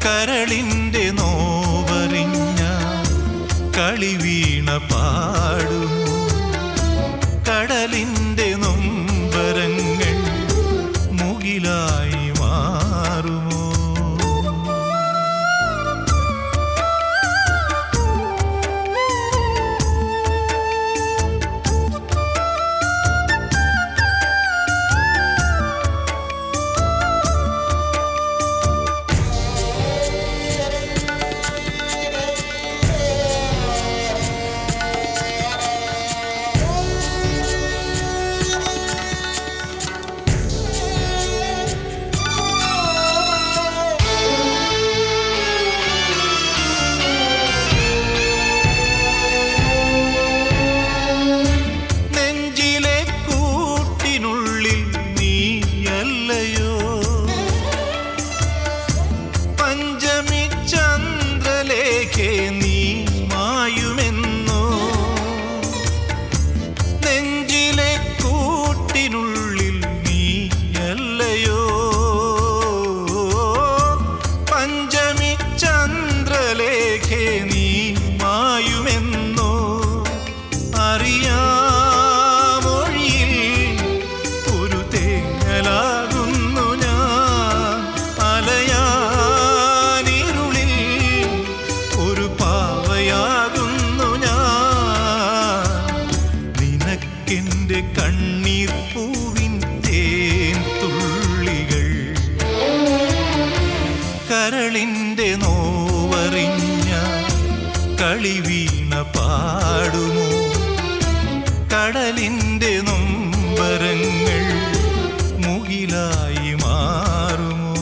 കരളിൻ്റെ നോവറിഞ്ഞ കളിവീണ പാടുമോ കടലിൻ്റെ നൊമ്പരങ്ങൾ മുകിലായി മാറുമോ നെഞ്ചിലെ കൂട്ടിനുള്ളിൽ നീയല്ലയോ പഞ്ചമി ചന്ദ്രലേഖേ നീ മായുമെന്നോ നെഞ്ചിലെ കൂട്ടിനുള്ളിൽ നീയല്ലയോ പഞ്ചമി ചന്ദ്രലേഖേ നീ മായുമെന്നോ അറിയാമൊഴിയിൽ ഒരു തേങ്ങലാകുന്നു ഞാൻ അലയാനിരുളിൽ ഒരു പാവയാകുന്നു ഞാൻ നിനക്കെൻ്റെ കണ്ണീർ പൂവിൻ തേൻ തുള്ളികൾ കരളിൻ്റെ നോവറിഞ്ഞ കളിവീണ പാടുമോ കടലിൻ്റെ നൊമ്പരങ്ങൾ മുകിലായി മാറുമോ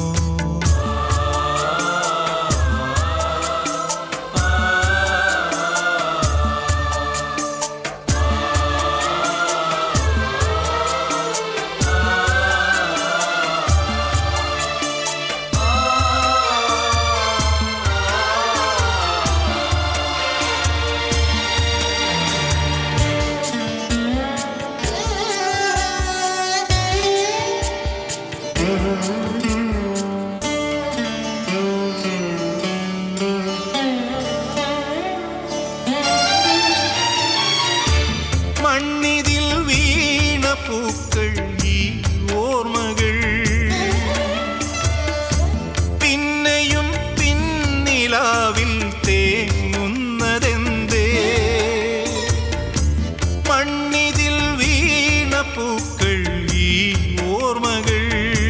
മണ്ണിതിൽ വീണ പൂക്കൾ ഈ ഓർമ്മകൾ പിന്നെയും പിന്നിലാവിൽ തേങ്ങുന്നതെന്തേ മണ്ണിതിൽ വീണ പൂക്കൾ ഈ ഓർമ്മകൾ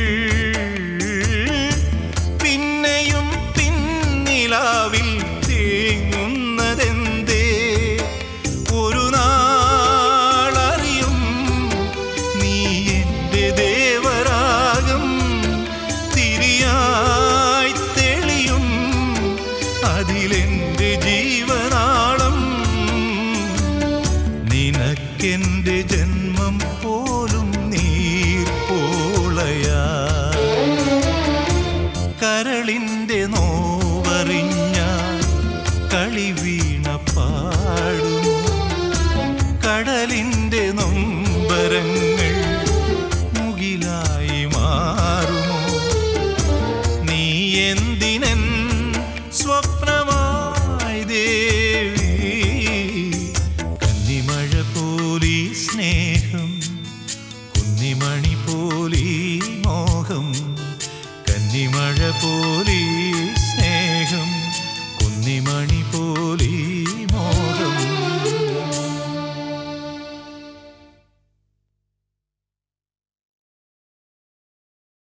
പിന്നെയും പിന്നിലാവിൽ തേങ്ങുന്നതെന്തേ ഒരു നാളറിയും നീ എൻ്റെ ദേവരാഗം തിരിയായി തെളിയും അതിലെൻ്റെ ജീവനാളം നിനക്കെൻ്റെ ജന്മം പോലും നീർപ്പോളയാ കരളിൻ്റെ നോവറിഞ്ഞ കളിവീണ പാടുമോ കടലിൻ്റെ നൊമ്പരങ്ങൾ മുകിലായി മാറുമോ നീ എന്തിനൻ സ്വപ്നമായി ദേവി കന്നിമഴ പോലീ സ്നേഹം കുന്നിമണി പോലീ മോഹം കന്നിമഴ പോലീ സ്നേഹം കുന്നിമണി